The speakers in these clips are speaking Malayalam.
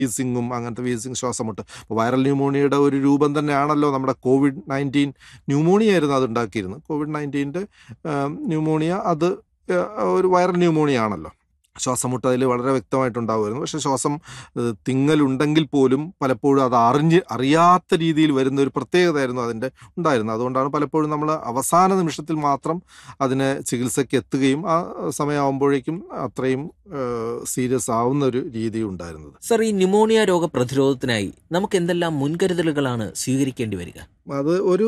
വീസിങ്ങും അങ്ങനത്തെ വീസിങ് ശ്വാസം മുട്ട് അപ്പോൾ വൈറൽ ന്യൂമോണിയയുടെ ഒരു രൂപം തന്നെയാണല്ലോ നമ്മുടെ കോവിഡ് നയൻറ്റീൻ ന്യൂമോണിയ ആയിരുന്നു അത് ഉണ്ടാക്കിയിരുന്നത് കോവിഡ് നയൻറ്റീൻ്റെ ന്യൂമോണിയ അത് ഏഹ്, ഒരു വൈറൽ ന്യൂമോണിയ ആണല്ലോ ശ്വാസം മുട്ട് അതിൽ വളരെ വ്യക്തമായിട്ടുണ്ടാവുമായിരുന്നു പക്ഷേ ശ്വാസം ഏഹ്, തിങ്ങലുണ്ടെങ്കിൽ പോലും പലപ്പോഴും അത് അറിഞ്ഞ് അറിയാത്ത രീതിയിൽ വരുന്ന ഒരു പ്രത്യേകതയായിരുന്നു അതിൻ്റെ ഉണ്ടായിരുന്നത് അതുകൊണ്ടാണ് പലപ്പോഴും നമ്മൾ അവസാന നിമിഷത്തിൽ മാത്രം അതിന് ചികിത്സയ്ക്ക് എത്തുകയും ആ സമയമാകുമ്പോഴേക്കും അത്രയും സീരിയസ് ആവുന്ന ഒരു രീതി ഉണ്ടായിരുന്നത് സർ ഈ ന്യൂമോണിയ രോഗ പ്രതിരോധത്തിനായി നമുക്ക് എന്തെല്ലാം മുൻകരുതലുകളാണ് സ്വീകരിക്കേണ്ടി വരിക അത് ഒരു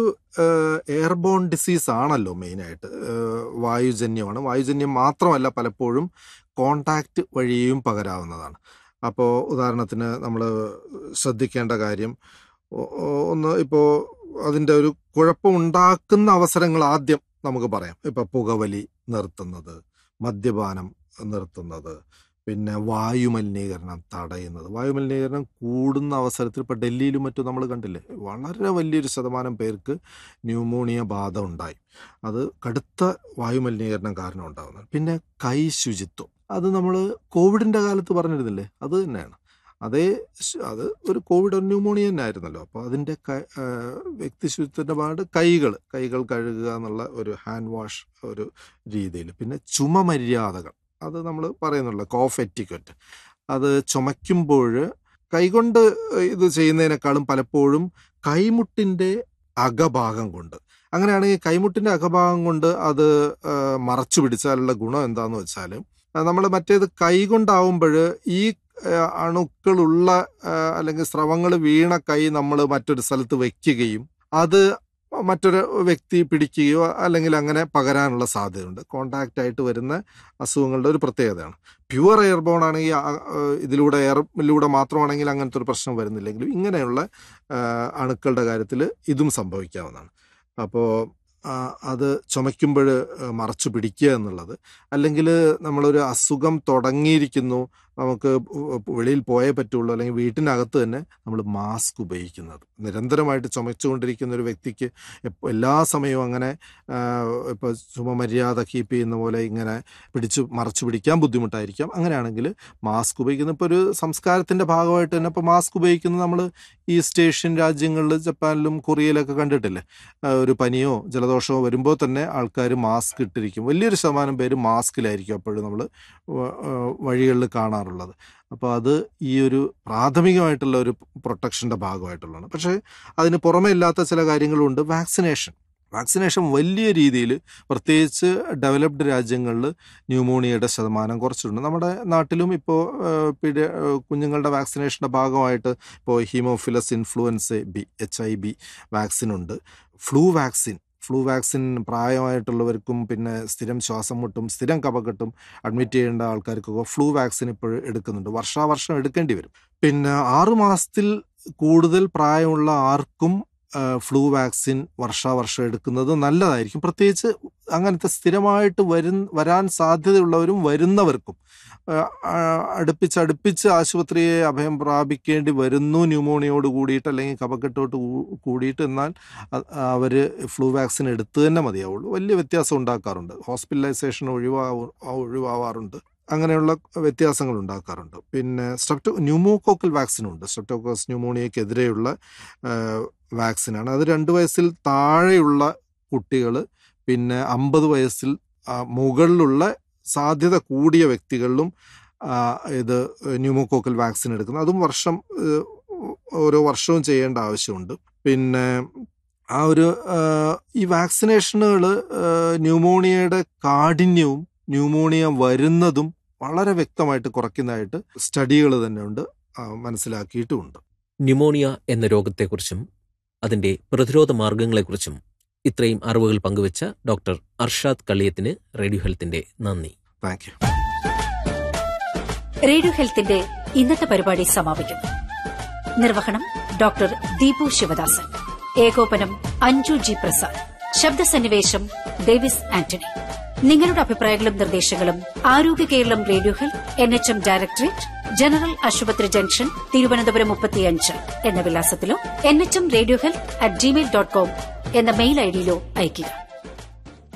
എയർബോൺ ഡിസീസ് ആണല്ലോ മെയിനായിട്ട് ഏഹ്, വായുജന്യമാണ് വായുജന്യം മാത്രമല്ല പലപ്പോഴും കോണ്ടാക്റ്റ് വഴിയും പകരാവുന്നതാണ് അപ്പോൾ ഉദാഹരണത്തിന് നമ്മൾ ശ്രദ്ധിക്കേണ്ട കാര്യം ഒ- ഒ- ഒന്ന് ഇപ്പോൾ അതിൻ്റെ ഒരു കുഴപ്പമുണ്ടാക്കുന്ന അവസരങ്ങൾ ആദ്യം നമുക്ക് പറയാം ഇപ്പോൾ പുകവലി നിർത്തുന്നത് മദ്യപാനം നിർത്തുന്നത് പിന്നെ വായുമലിനീകരണം തടയുന്നത് വായുമലിനീകരണം കൂടുന്ന അവസരത്തിൽ ഇപ്പോൾ ഡൽഹിയിലും മറ്റും നമ്മൾ കണ്ടില്ലേ വളരെ വലിയൊരു ശതമാനം പേർക്ക് ന്യൂമോണിയ ബാധ ഉണ്ടായി അത് കടുത്ത വായുമലിനീകരണം കാരണം ഉണ്ടാകുന്നത് പിന്നെ കൈ ശുചിത്വം അത് നമ്മൾ കോവിഡിൻ്റെ കാലത്ത് പറഞ്ഞിരുന്നില്ലേ അത് തന്നെയാണ് അതേ ശ്- അത് ഒരു കോവിഡ് ഒരു ന്യൂമോണിയ തന്നെ ആയിരുന്നല്ലോ അപ്പോൾ അതിൻ്റെ ക- ആ, വ്യക്തി ശുചിത്വത്തിൻ്റെ ഭാഗത്ത് കൈകൾ കൈകൾ കഴുകുക എന്നുള്ള ഒരു ഹാൻഡ് വാഷ് ഒരു രീതിയിൽ പിന്നെ ചുമമര്യാദകൾ അത് നമ്മൾ പറയുന്നുള്ളൂ കോഫ് എറ്റിക്വറ്റ് അത് ചുമയ്ക്കുമ്പോൾ കൈകൊണ്ട് ഇത് ചെയ്യുന്നതിനേക്കാളും പലപ്പോഴും കൈമുട്ടിൻ്റെ അകഭാഗം കൊണ്ട് അങ്ങനെയാണെങ്കിൽ കൈമുട്ടിൻ്റെ അകഭാഗം കൊണ്ട് അത് ആ, മറച്ചു പിടിച്ചാലുള്ള ഗുണം എന്താണെന്ന് വെച്ചാൽ നമ്മൾ മറ്റേത് കൈ കൊണ്ടാവുമ്പോൾ ഈ ആ, അണുക്കളുള്ള ആ, അല്ലെങ്കിൽ സ്രവങ്ങൾ വീണ കൈ നമ്മൾ മറ്റൊരു സ്ഥലത്ത് വയ്ക്കുകയും അത് മറ്റൊരു വ്യക്തി പിടിക്കുകയോ അല്ലെങ്കിൽ അങ്ങനെ പകരാനുള്ള സാധ്യതയുണ്ട് കോണ്ടാക്റ്റ് ആയിട്ട് വരുന്ന അസുഖങ്ങളുടെ ഒരു പ്രത്യേകതയാണ് പ്യുവർ എയർബോൺ ആണെങ്കിൽ ആ, ആ, ഇതിലൂടെ എയറിലൂടെ മാത്രമാണെങ്കിൽ അങ്ങനത്തെ ഒരു പ്രശ്നം വരുന്നില്ലെങ്കിലും ഇങ്ങനെയുള്ള ആ, അണുക്കളുടെ കാര്യത്തിൽ ഇതും സംഭവിക്കാവുന്നതാണ് അപ്പോൾ അത് ചുമയ്ക്കുമ്പോൾ മറച്ചു പിടിക്കുക എന്നുള്ളത് അല്ലെങ്കിൽ നമ്മളൊരു അസുഖം തുടങ്ങിയിരിക്കുന്നു നമുക്ക് വെളിയിൽ പോയേ പറ്റുള്ളൂ അല്ലെങ്കിൽ വീട്ടിനകത്ത് തന്നെ നമ്മൾ മാസ്ക് ഉപയോഗിക്കുന്നത് നിരന്തരമായിട്ട് ചുമച്ചുകൊണ്ടിരിക്കുന്ന ഒരു വ്യക്തിക്ക് എപ്പോ- എല്ലാ സമയവും അങ്ങനെ ഇപ്പോൾ ചുമമര്യാദ കീപ്പ് ചെയ്യുന്ന പോലെ ഇങ്ങനെ പിടിച്ച് മറച്ചു പിടിക്കാൻ ബുദ്ധിമുട്ടായിരിക്കാം അങ്ങനെയാണെങ്കിൽ മാസ്ക് ഉപയോഗിക്കുന്ന ഇപ്പോൾ ഒരു സംസ്കാരത്തിൻ്റെ ഭാഗമായിട്ട് തന്നെ ഇപ്പോൾ മാസ്ക് ഉപയോഗിക്കുന്നത് നമ്മൾ ഈസ്റ്റ് ഏഷ്യൻ രാജ്യങ്ങളിൽ ജപ്പാനിലും കൊറിയയിലൊക്കെ കണ്ടിട്ടില്ലേ ആ, ഒരു പനിയോ ജലദോഷമോ വരുമ്പോൾ തന്നെ ആൾക്കാർ മാസ്ക് ഇട്ടിരിക്കും വലിയൊരു ശതമാനം പേര് മാസ്കിലായിരിക്കും അപ്പോഴും നമ്മൾ വഴികളിൽ കാണാറുള്ളത് അപ്പോൾ അത് ഈ ഒരു പ്രാഥമികമായിട്ടുള്ള ഒരു പ്രൊട്ടക്ഷൻ്റെ ഭാഗമായിട്ടുള്ളതാണ് പക്ഷേ അതിന് പുറമെ ഇല്ലാത്ത ചില കാര്യങ്ങളുണ്ട് വാക്സിനേഷൻ വാക്സിനേഷൻ വലിയ രീതിയിൽ പ്രത്യേകിച്ച് ഡെവലപ്ഡ് രാജ്യങ്ങളിൽ ന്യൂമോണിയയുടെ ശതമാനം കുറച്ചിട്ടുണ്ട് നമ്മുടെ നാട്ടിലും ഇപ്പോൾ പിടി കുഞ്ഞുങ്ങളുടെ വാക്സിനേഷൻ്റെ ഭാഗമായിട്ട് ഇപ്പോൾ haemophilus influenzae B H I B വാക്സിനുണ്ട് ഫ്ലൂ വാക്സിൻ ഫ്ലൂ വാക്സിൻ പ്രായമായിട്ടുള്ളവർക്കും പിന്നെ സ്ഥിരം ശ്വാസം മുട്ടും സ്ഥിരം കഫക്കെട്ടും അഡ്മിറ്റ് ചെയ്യേണ്ട ആൾക്കാർക്കൊക്കെ ഫ്ലൂ വാക്സിൻ ഇപ്പോൾ എടുക്കുന്നുണ്ട് വർഷാവർഷം എടുക്കേണ്ടി വരും പിന്നെ ആറു മാസത്തിൽ കൂടുതൽ പ്രായമുള്ള ആർക്കും ഫ്ലൂ വാക്സിൻ വർഷാവർഷം എടുക്കുന്നത് നല്ലതായിരിക്കും പ്രത്യേകിച്ച് അങ്ങനത്തെ സ്ഥിരമായിട്ട് വരും വരാൻ സാധ്യതയുള്ളവരും വരുന്നവർക്കും ആ, ആ, അടുപ്പിച്ച് അടുപ്പിച്ച് ആശുപത്രിയെ അഭയം പ്രാപിക്കേണ്ടി വരുന്നു ന്യൂമോണിയോട് കൂടിയിട്ട് അല്ലെങ്കിൽ കഫക്കെട്ടോട്ട് കൂ- കൂടിയിട്ട് എന്നാൽ അവർ ഫ്ലൂ വാക്സിൻ എടുത്തു തന്നെ മതിയാവുള്ളൂ വലിയ വ്യത്യാസം ഉണ്ടാക്കാറുണ്ട് ഹോസ്പിറ്റലൈസേഷൻ ഒഴിവാവു ഒഴിവാവാറുണ്ട് അങ്ങനെയുള്ള വ്യത്യാസങ്ങൾ ഉണ്ടാക്കാറുണ്ട് പിന്നെ സ്ട്രെപ്റ്റോ ന്യൂമോകോക്കൽ വാക്സിനുണ്ട് സ്ട്രെപ്റ്റോക്കോസ് ന്യൂമോണിയക്കെതിരെയുള്ള വാക്സിനാണ് അത് രണ്ട് വയസ്സിൽ താഴെയുള്ള കുട്ടികൾ പിന്നെ അമ്പത് വയസ്സിൽ ആ, മുകളിലുള്ള സാധ്യത കൂടിയ വ്യക്തികളിലും ആ, ഇത് ന്യൂമോകോക്കൽ വാക്സിൻ എടുക്കുന്നത് അതും വർഷം ഏഹ്, ഓരോ വർഷവും ചെയ്യേണ്ട ആവശ്യമുണ്ട് പിന്നെ ആ ഒരു ആ, ഈ വാക്സിനേഷനുകൾ ന്യൂമോണിയയുടെ കാഠിന്യവും ന്യൂമോണിയ വരുന്നതും വളരെ വ്യക്തമായിട്ട് കുറയ്ക്കുന്നതായിട്ട് സ്റ്റഡികൾ തന്നെ ഉണ്ട് ആ, മനസ്സിലാക്കിയിട്ടുമുണ്ട് ന്യൂമോണിയ എന്ന രോഗത്തെക്കുറിച്ചും അതിന്റെ പ്രതിരോധ മാർഗങ്ങളെക്കുറിച്ചും ഇത്രയും അറിവുകൾ പങ്കുവച്ച ഡോക്ടർ അർഷാദ് കളിയത്തിന് റേഡിയോ ഹെൽത്തിന്റെ നന്ദി താങ്ക് യു റേഡിയോ ഹെൽത്തിന്റെ ഇന്നത്തെ പരിപാടി സമാപിക്കുന്നു നിർവഹണം ഡോക്ടർ ദീപു ശിവദാസൻ ഏകോപനം അഞ്ജു ജി പ്രസാദ് ശബ്ദസന്നിവേശം ഡേവിസ് ആന്റണി നിങ്ങളുടെ അഭിപ്രായങ്ങളും നിർദ്ദേശങ്ങളും Arogya Keralam radio health N H M directorate general ആശുപത്രി ജംഗ്ഷൻ തിരുവനന്തപുരം മുപ്പത്തിയഞ്ച് എന്ന വിലാസത്തിലോ N H M radio health at gmail dot com എന്ന മെയിൽ ഐഡിയിലോ അയയ്ക്കുക